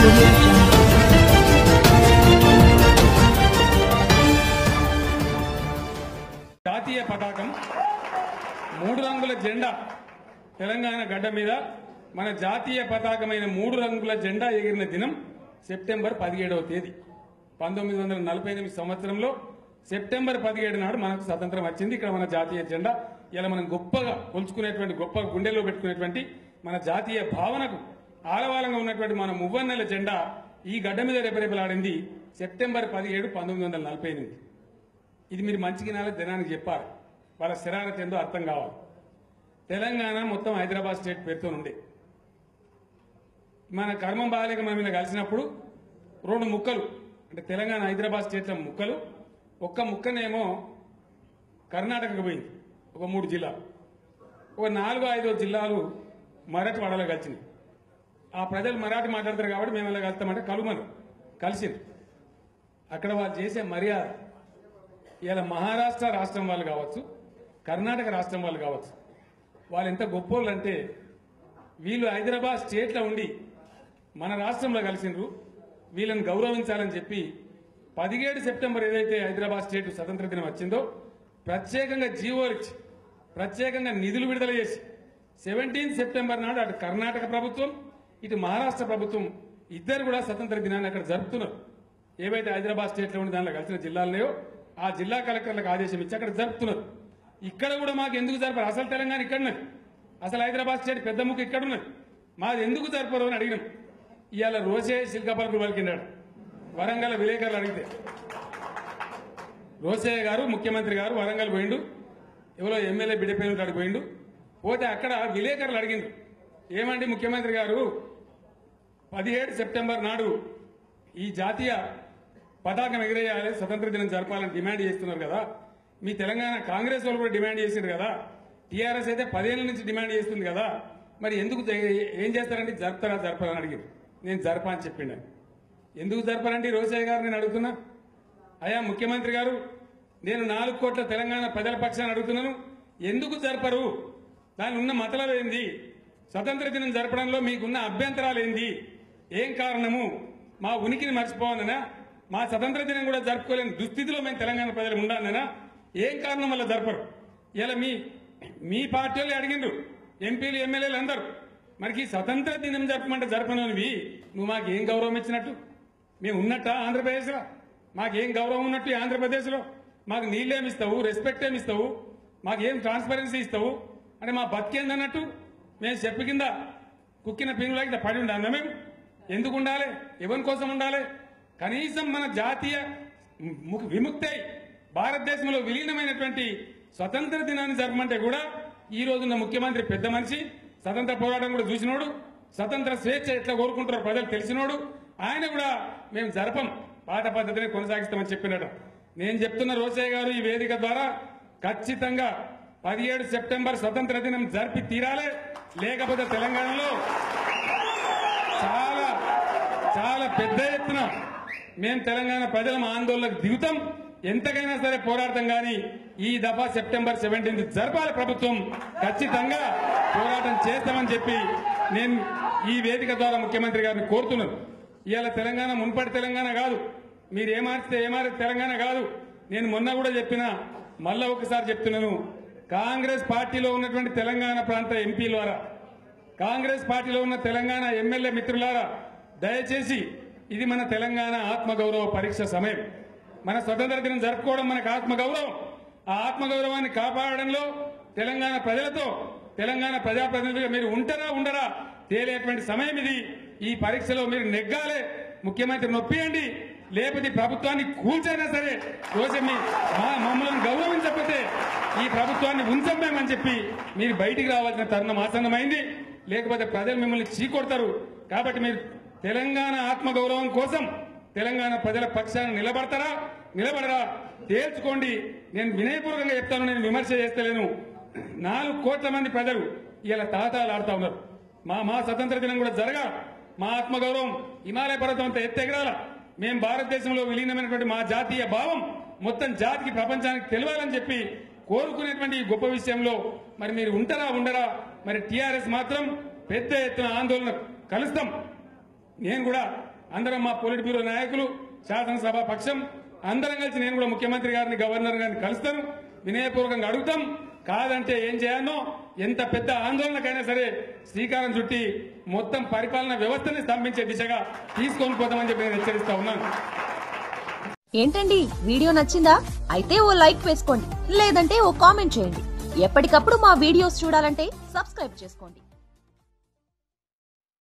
audio jungle. జాతీయ పతాకం మూడు రంగుల జెండా తెలంగాణ గడ్డ మీద మన జాతీయ పతాకమైన మూడు రంగుల జెండా ఎగిరిన దినం సెప్టెంబర్ పదిహేడవ తేదీ పంతొమ్మిది వందల నలభై ఎనిమిది సంవత్సరంలో సెప్టెంబర్ పదిహేడు నాడు మనకు స్వతంత్రం వచ్చింది ఇక్కడ మన జాతీయ జెండా ఇలా మనం గొప్పగా కొలుచుకునేటువంటి గొప్ప గుండెలో పెట్టుకునేటువంటి మన జాతీయ భావనకు ఆలవాలంగా ఉన్నటువంటి మన మువ్వన్నెల జెండా ఈ గడ్డ మీద రెపరెపలాడింది సెప్టెంబర్ పదిహేడు పంతొమ్మిది వందల నలభై ఎనిమిది ఇది మీరు మంచిగా నాలుగు జనానికి చెప్పాలి వాళ్ళ శరారత ఏందో అర్థం కావాలి తెలంగాణ మొత్తం హైదరాబాద్ స్టేట్ పేరుతో ఉండే మన కర్మం బాగాలేక మనం ఇలా కలిసినప్పుడు రెండు ముక్కలు అంటే తెలంగాణ హైదరాబాద్ స్టేట్ల ముక్కలు ఒక్క ముక్కనేమో కర్ణాటకకు పోయింది ఒక మూడు జిల్లాలు ఒక నాలుగో ఐదో జిల్లాలు మరాఠీ వాడలో కలిసినాయి ఆ ప్రజలు మరాఠీ మాట్లాడతారు కాబట్టి మేము ఇలా కలుస్తామంటే కలుమను కలిసింది అక్కడ వాళ్ళు చేసే మర్యాద ఇలా మహారాష్ట్ర రాష్ట్రం వాళ్ళు కావచ్చు కర్ణాటక రాష్ట్రం వాళ్ళు కావచ్చు వాళ్ళు ఎంత గొప్పోళ్ళు అంటే వీళ్ళు హైదరాబాద్ స్టేట్లో ఉండి మన రాష్ట్రంలో కలిసిండ్రు వీళ్ళని గౌరవించాలని చెప్పి పదిహేడు సెప్టెంబర్ ఏదైతే హైదరాబాద్ స్టేట్ స్వతంత్ర దినం వచ్చిందో ప్రత్యేకంగా జీవోలు ఇచ్చి ప్రత్యేకంగా నిధులు విడుదల చేసి సెవెంటీన్ సెప్టెంబర్ నాడు అటు కర్ణాటక ప్రభుత్వం ఇటు మహారాష్ట్ర ప్రభుత్వం ఇద్దరు కూడా స్వతంత్ర దినాన్ని అక్కడ జరుపుతున్నారు ఏవైతే హైదరాబాద్ స్టేట్లో ఉండి దానిలో కలిసిన జిల్లాలన్నాయో ఆ జిల్లా కలెక్టర్లకు ఆదేశం ఇచ్చి అక్కడ జరుపుతున్నారు ఇక్కడ కూడా మాకు ఎందుకు జరపరు అసలు తెలంగాణ ఇక్కడ ఉన్నది అసలు హైదరాబాద్ స్టేట్ పెద్ద ముక్కు ఇక్కడ ఉన్నది మాది ఎందుకు జరపరు అని అడిగినాం ఇవాళ రోజే శిల్కపల్కు పలికినాడు వరంగల్ విలేకరులు అడిగితే రోసయ్య గారు ముఖ్యమంత్రి గారు వరంగల్ పోయిండు ఎవరో ఎమ్మెల్యే బిడ్డపేరు కాడికి పోయిండు పోతే అక్కడ విలేకరులు అడిగిండ్రు ఏమండి ముఖ్యమంత్రి గారు పదిహేడు సెప్టెంబర్ నాడు ఈ జాతీయ పతాకం ఎగిరేయాలి స్వతంత్ర దినం జరపాలని డిమాండ్ చేస్తున్నారు కదా మీ తెలంగాణ కాంగ్రెస్ వాళ్ళు కూడా డిమాండ్ చేసిండ్రు కదా టీఆర్ఎస్ అయితే పదేళ్ల నుంచి డిమాండ్ చేస్తుంది కదా మరి ఎందుకు జ- ఏం చేస్తారండి జరుపుతారా జరపాలని అడిగింది నేను జరపా అని చెప్పిండు ఆయన. ఎందుకు జరపరండి రోసయ్య గారు నేను అడుగుతున్నా అయ్యా ముఖ్యమంత్రి గారు నేను నాలుగు కోట్ల తెలంగాణ ప్రజల పక్షాన్ని అడుగుతున్నాను ఎందుకు జరపరు దాని ఉన్న మతలం ఏంది స్వతంత్ర దినం జరపడంలో మీకున్న అభ్యంతరాలు ఏంది ఏం కారణము మా ఉనికిని మర్చిపోవాలనా మా స్వతంత్ర దినం కూడా జరుపుకోలేని దుస్థితిలో మేము తెలంగాణ ప్రజలు ఉండాలనా ఏం కారణం వల్ల జరపరు ఇలా మీ మీ పార్టీ వాళ్ళు అడిగిండ్రు ఎంపీలు ఎమ్మెల్యేలు అందరూ మనకి స్వతంత్ర దినం జరపమంటే జరపనవి నువ్వు మాకు ఏం గౌరవం ఇచ్చినట్టు మేము ఉన్నట్ట ఆంధ్రప్రదేశ్లో మాకేం గౌరవం ఉన్నట్టు ఈ ఆంధ్రప్రదేశ్లో మాకు నీళ్ళేమి ఇస్తావు రెస్పెక్ట్ ఏమి ఇస్తావు మాకేం ట్రాన్స్పరెన్సీ ఇస్తావు అంటే మా బతికేందన్నట్టు మేము చెప్పు కింద కుక్కిన పింగులా ఇట్లా పడి ఉండాలి మేము ఎందుకు ఉండాలి ఎవరి కోసం ఉండాలి కనీసం మన జాతీయ ము- విముక్తై భారతదేశంలో విలీనమైనటువంటి స్వతంత్ర దినాన్ని జరపమంటే కూడా ఈ రోజున్న ముఖ్యమంత్రి పెద్ద మనిషి స్వతంత్ర పోరాటం కూడా చూసినోడు స్వతంత్ర స్వేచ్ఛ ఎట్లా కోరుకుంటారో ప్రజలు తెలిసినోడు ఆయన కూడా మేము జరపం పాత పద్ధతిని కొనసాగిస్తామని చెప్పినట నేను చెప్తున్న రోసయ్య గారు ఈ వేదిక ద్వారా ఖచ్చితంగా పదిహేడు సెప్టెంబర్ స్వతంత్ర దినం జరిపి తీరాలి లేకపోతే తెలంగాణలో చాలా చాలా పెద్ద ఎత్తున మేము తెలంగాణ ప్రజల ఆందోళనకు దిగుతాం ఎంతకైనా సరే పోరాడతాం కానీ ఈ దఫా సెప్టెంబర్ సెవెంటీన్త్ జరపాలి ప్రభుత్వం ఖచ్చితంగా పోరాటం చేస్తామని చెప్పి నేను ఈ వేదిక ద్వారా ముఖ్యమంత్రి గారిని కోరుతున్నాను ఇవాళ తెలంగాణ మున్పటి తెలంగాణ కాదు మీరు ఏమార్చితే ఏమారి తెలంగాణ కాదు నేను మొన్న కూడా చెప్పిన మళ్ళా ఒకసారి చెప్తున్నాను కాంగ్రెస్ పార్టీలో ఉన్నటువంటి తెలంగాణ ప్రాంత ఎంపీల ద్వారా కాంగ్రెస్ పార్టీలో ఉన్న తెలంగాణ ఎమ్మెల్యే మిత్రులారా దయచేసి ఇది మన తెలంగాణ ఆత్మగౌరవ పరీక్ష సమయం మన స్వతంత్ర దినం జరుపుకోవడం మనకు ఆత్మగౌరవం ఆ ఆత్మగౌరవాన్ని కాపాడడంలో తెలంగాణ ప్రజలతో తెలంగాణ ప్రజాప్రతినిధులుగా మీరు ఉంటారా ఉండరా తేలేటువంటి సమయం ఇది ఈ పరీక్షలో మీరు నెగ్గాలే ముఖ్యమంత్రి నొప్పియండి లేకపోతే ఈ ప్రభుత్వాన్ని కూల్చైనా సరే రోజు మీ మా- మమ్మల్ని గౌరవించకపోతే ఈ ప్రభుత్వాన్ని ఉంచమని చెప్పి మీరు బయటికి రావాల్సిన తరుణం ఆసన్నమైంది లేకపోతే ప్రజలు మిమ్మల్ని చీకొడతారు కాబట్టి మీరు తెలంగాణ ఆత్మగౌరవం కోసం తెలంగాణ ప్రజల పక్షాన నిలబడతారా నిలబడరా తేల్చుకోండి నేను వినయపూర్వకంగా చెప్తాను నేను విమర్శ చేస్తలేను నాలుగు కోట్ల మంది ప్రజలు ఇలా తాతాలు ఆడుతా ఉన్నారు మా మా స్వతంత్ర దినం కూడా జరగా మా ఆత్మగౌరవం హిమాలయ పర్వతం అంతా ఎత్తెగరాల మేము భారతదేశంలో విలీనమైనటువంటి మా జాతీయ భావం మొత్తం జాతికి ప్రపంచానికి తెలియాలని చెప్పి కోరుకునేటువంటి ఈ గొప్ప విషయంలో మరి మీరు ఉంటారా ఉండరా మరి టీఆర్ఎస్ మాత్రం పెద్ద ఎత్తున ఆందోళన కలుస్తాం నేను కూడా అందరం మా పొలిట్ బ్యూరో నాయకులు శాసనసభ పక్షం అందరం కలిసి నేను కూడా ముఖ్యమంత్రి గారిని గవర్నర్ గారిని కలుస్తాను వినయపూర్వకంగా అడుగుతాం కాదంటే ఏం చేయాలో ఎంత పెద్ద ఆందోళనకైనా సరే శ్రీకారం చుట్టి మొత్తం పరిపాలన వ్యవస్థని స్తంభించే దిశగా తీసుకొని పోతామని చెప్పి నేను హెచ్చరిస్తా ఉన్నాను ఏంటండి వీడియో నచ్చిందా అయితే ఓ లైక్ వేసుకోండి లేదంటే ఓ కామెంట్ చేయండి ఎప్పటికప్పుడు మా వీడియోస్ చూడాలంటే సబ్స్క్రైబ్ చేసుకోండి